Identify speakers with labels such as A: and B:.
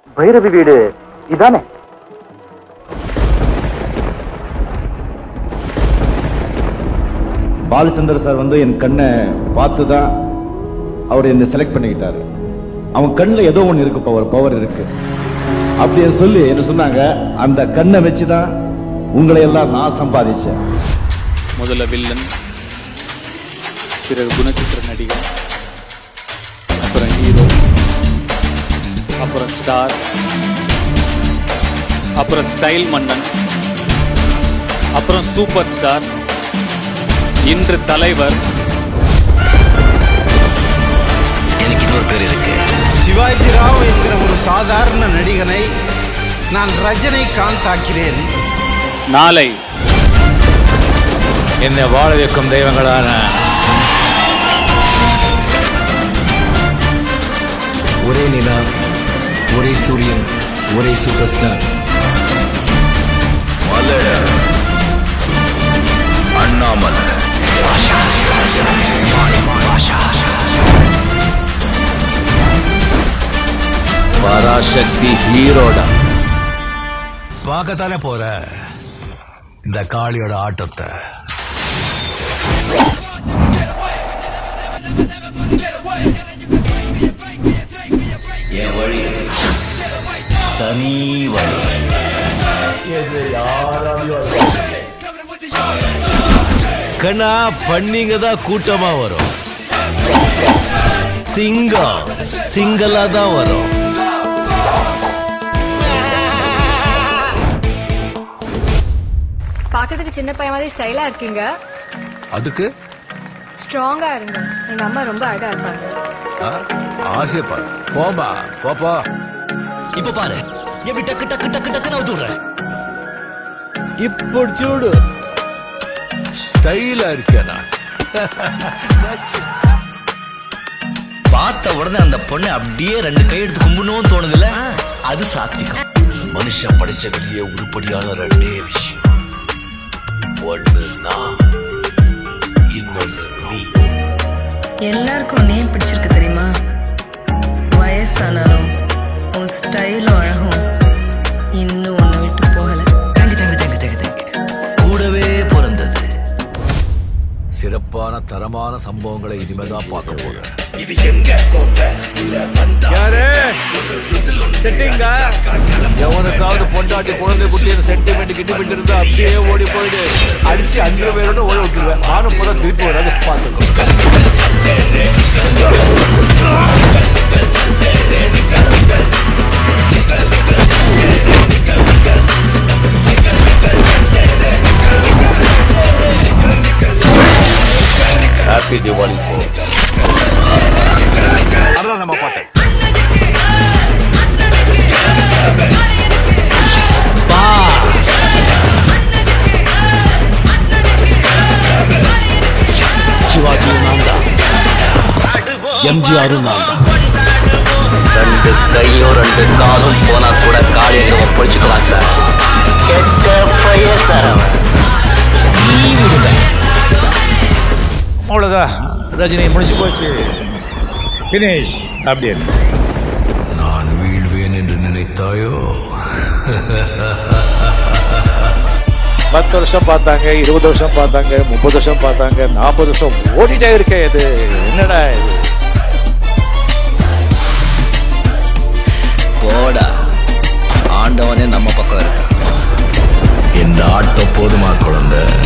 A: பைரவி வீடு இதானே
B: பாலச்சந்திர சார் வந்து என் கண்ணை பார்த்து தான் அவர் என்னை செலக்ட் பண்ணிக்கிட்டாரு அவன் கண்ணில் ஏதோ ஒன்று இருக்கு பவர் பவர் இருக்கு அப்படின்னு சொல்லி என்ன சொன்னாங்க அந்த கண்ணை வச்சு தான் உங்களை எல்லாம் நான் சம்பாதிச்சேன்
C: முதல்ல வில்லன் பிறகு குணச்சித்திர நடிகர் அப்புறம் ஹீரோ அப்புறம் ஸ்டார் அப்புறம் ஸ்டைல் மன்னன் அப்புறம் சூப்பர் ஸ்டார் இன்று தலைவர்
D: எனக்கு இன்னொரு பேர் இருக்கு
E: சிவாஜி ராவ் என்கிற ஒரு சாதாரண நடிகனை நான் ரஜினிகாந்த் ஆக்கிறேன்
C: நாளை
F: என்னை வாழ வைக்கும் தெய்வங்களான
D: ஒரே நிலா ஒரே சூரியன் ஒரே சூப்பர் ஸ்டார்
G: அண்ணாமலை
D: பராசக்தி ஹீரோடா
F: பார்க்கத்தானே போற இந்த காளியோட ஆட்டத்தை
D: என் வழி தனி வழி கண்ணா பண்ணிங்க தான் கூட்டமா வரும் சிங்கம் சிங்கலா தான் வரும்
H: பார்க்கறதுக்கு சின்ன பையன் மாதிரி ஸ்டைலா இருக்கீங்க
F: அதுக்கு
H: ஸ்ட்ராங்கா இருங்க எங்க அம்மா ரொம்ப அழகா இருப்பாங்க
F: ஆசைப்பா போம்பா போப்போ
D: இப்ப பாரு எப்படி டக்கு டக்கு டக்கு டக்குன்னு அவுத்துடுற
F: ఇప్పుడు చూడు స్టైల్ இருக்கேனா
D: பார்த்த உடனே அந்த பொண்ணை அப்படியே ரெண்டு கை எடுத்து கும்பிடணும்னு தோணுதுல அது சாத்விகம் மனுஷன் படிச்சதுலயே உருப்படியான ரெண்டே விஷயம் ஒண்ணு நான் இன்னொன்னு நீ
I: எல்லாருக்கும் நேம் பிடிச்சிருக்கு தெரியுமா வயசானாலும் உன் ஸ்டைலும் அழகும் இன்னும் உன்னை விட்டு போகல
D: thank you thank you thank you thank you thank you கூடவே பிறந்தது
F: சிறப்பான தரமான சம்பவங்களை இனிமேதான் பார்க்க போறேன் எவனுக்காவது பொண்டாட்டி குழந்தை குட்டி சென்டிமெண்ட் கிட்டிமெண்ட் இருந்தா அப்படியே ஓடி போயிடு அடிச்சு அஞ்சு பேரோட ஓட விட்டுருவேன் நானும் போல திருப்பி வராது பார்த்துக்கோ
G: ஹாப்பி திவாலி
F: அதான் நம்ம பாட்டை
D: சிவாஜியும் நான் தான் எம்ஜிஆரும் நான் தான்
G: ரெண்டு கையும் ரெண்டு காலும் போனா கூட காலி எங்க ஒப்படைச்சுக்கலாம் சார் கெட்ட பையன் சார் அவன்
F: அவ்வளவுதான் ரஜினி முடிஞ்சு போச்சு பினிஷ் அப்படின்னு நான் வீழ்வேன் என்று நினைத்தாயோ
J: பத்து வருஷம் பார்த்தாங்க இருபது வருஷம் பார்த்தாங்க முப்பது வருஷம் பார்த்தாங்க நாற்பது வருஷம் ஓடிட்டே இருக்கே இது என்னடா இது
D: போடா ஆண்டவனே நம்ம பக்கம் இருக்கான்
F: இந்த ஆட்டம் போதுமா குழந்தை